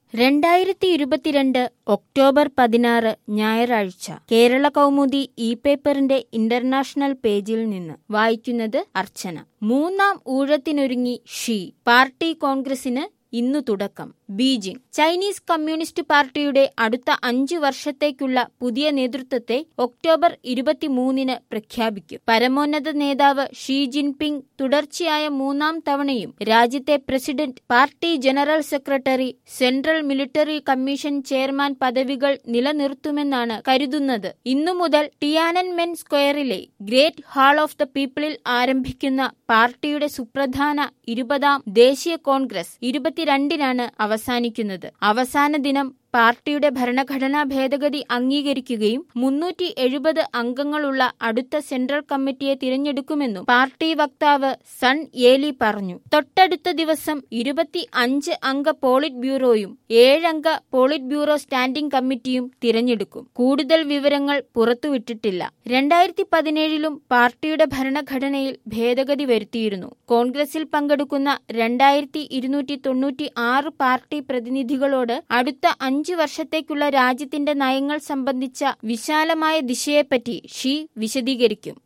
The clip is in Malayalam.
രണ്ടായിരത്തി ഇരുപത്തിരണ്ട് ഒക്ടോബർ പതിനാറ് ഞായറാഴ്ച കേരള കൗമുദി ഇ പേപ്പറിന്റെ ഇന്റർനാഷണൽ പേജിൽ നിന്ന് വായിക്കുന്നത് അർച്ചന മൂന്നാം ഊഴത്തിനൊരുങ്ങി ഷീ പാർട്ടി കോൺഗ്രസിന് ഇന്നു തുടക്കം ബീജിംഗ് ചൈനീസ് കമ്മ്യൂണിസ്റ്റ് പാർട്ടിയുടെ അടുത്ത അഞ്ചു വർഷത്തേക്കുള്ള പുതിയ നേതൃത്വത്തെ ഒക്ടോബർ ഇരുപത്തിമൂന്നിന് പ്രഖ്യാപിക്കും പരമോന്നത നേതാവ് ഷീ ജിൻപിങ് തുടർച്ചയായ മൂന്നാം തവണയും രാജ്യത്തെ president party general secretary central military commission chairman പദവികൾ നിലനിർത്തുമെന്നാണ് കരുതുന്നത് ഇന്നു മുതൽ ടിയാനൻമെൻ സ്ക്വയറിലെ ഗ്രേറ്റ് ഹാൾ ഓഫ് ദ പീപ്പിളിൽ ആരംഭിക്കുന്ന പാർട്ടിയുടെ സുപ്രധാന ഇരുപതാം ദേശീയ കോൺഗ്രസ് ഇരുപത്തിരണ്ടിനാണ് അവസാനിക്കുന്നത് അവസാന ദിനം പാർട്ടിയുടെ ഭരണഘടനാ ഭേദഗതി അംഗീകരിക്കുകയും മുന്നൂറ്റി എഴുപത് അംഗങ്ങളുള്ള അടുത്ത സെൻട്രൽ കമ്മിറ്റിയെ തിരഞ്ഞെടുക്കുമെന്നും പാർട്ടി വക്താവ് സൺ ഏലി പറഞ്ഞു തൊട്ടടുത്ത ദിവസം ഇരുപത്തി അഞ്ച് അംഗ പോളിറ്റ് ബ്യൂറോയും ഏഴംഗ പോളിറ്റ് ബ്യൂറോ സ്റ്റാൻഡിംഗ് കമ്മിറ്റിയും തിരഞ്ഞെടുക്കും കൂടുതൽ വിവരങ്ങൾ പുറത്തുവിട്ടിട്ടില്ല രണ്ടായിരത്തി പതിനേഴിലും പാർട്ടിയുടെ ഭരണഘടനയിൽ ഭേദഗതി വരുത്തിയിരുന്നു കോൺഗ്രസിൽ പങ്കെടുക്കുന്ന രണ്ടായിരത്തി ഇരുന്നൂറ്റി തൊണ്ണൂറ്റി ആറ് പാർട്ടി പ്രതിനിധികളോട് അടുത്ത അഞ്ച് വർഷത്തേക്കുള്ള രാജ്യത്തിന്റെ നയങ്ങൾ സംബന്ധിച്ച വിശാലമായ ദിശയെപ്പറ്റി ഷീ വിശദീകരിക്കും